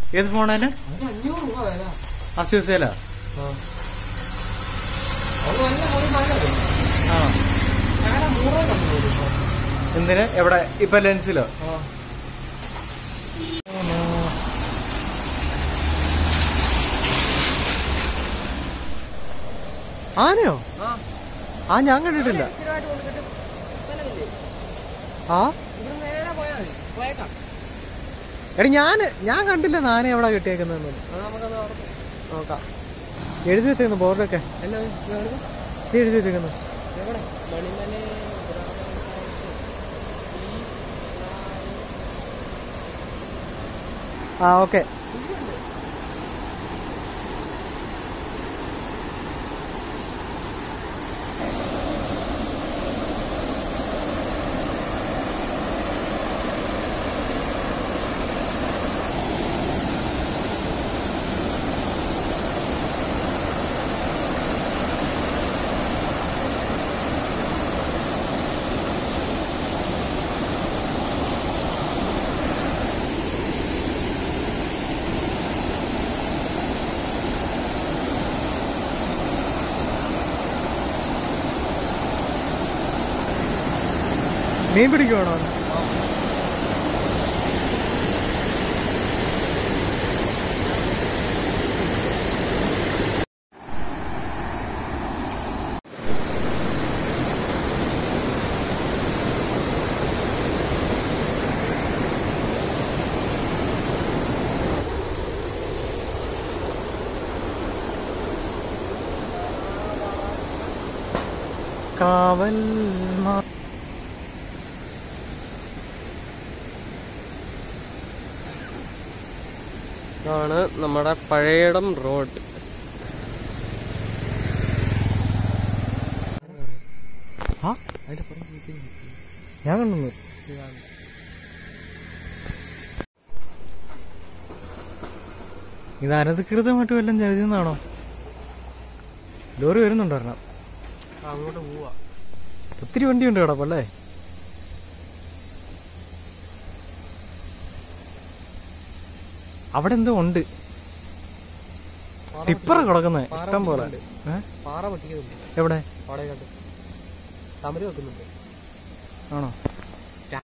ഏത് ഫോണാല് അതിന് അഞ്ഞൂറ് രൂപ വില അസ്യൂസേല ആ അത് നല്ല ഒരു മഴ ആ ഞങ്ങളുടെ മൂറേ കണ്ടു എന്തിന് എവിടെ ഇപ്പൊ ലെൻസിലോ ആ ആനയോ ആ ആ ഞാൻ കണ്ടിട്ടില്ല സ്ഥിരമായിട്ട് കൊടുത്തിട്ട് സ്ഥലമില്ലേ ആ ഇവിടെ നേരെ പോയാൽ മതി പോയേക്കാം എടി ഞാൻ ഞാൻ കണ്ടില്ല ആന എവിടെ കിട്ടിയേക്കുന്നതെന്ന് അത് നമുക്കത് അവിടെ പോയി നോക്കാം എഴുതി വെച്ചേക്കുന്നു ബോർഡൊക്കെ എന്നാ ഇത് എവിടെ? ഇത് എഴുതി വെച്ചേക്കുന്നു എവിടെ മണിമല ആ ഓക്കെ മീൻ പിടിക്കുവാണോ കാവൽ മാ ഇതാണ് നമ്മുടെ പഴയടം റോഡ് ആ ഞാൻ കണ്ടു ഇത് അനധികൃതമായിട്ട് വല്ലതും ചരിച്ചെന്നാണോ ലോറി വരുന്നുണ്ടായിരുന്നു അങ്ങോട്ട് പോവാ ഒത്തിരി വണ്ടിയുണ്ട് ഇവിടെ അല്ലേ അവിടെ എന്തോ ഉണ്ട് ടിപ്പറ കിടക്കുന്നത് ഇഷ്ടം പോലെ ഏ? പാറ പൊട്ടിക്കുന്നുണ്ട് എവിടെ അവിടെ കണ്ട് തമര് വെക്കുന്നുണ്ട് ആണോ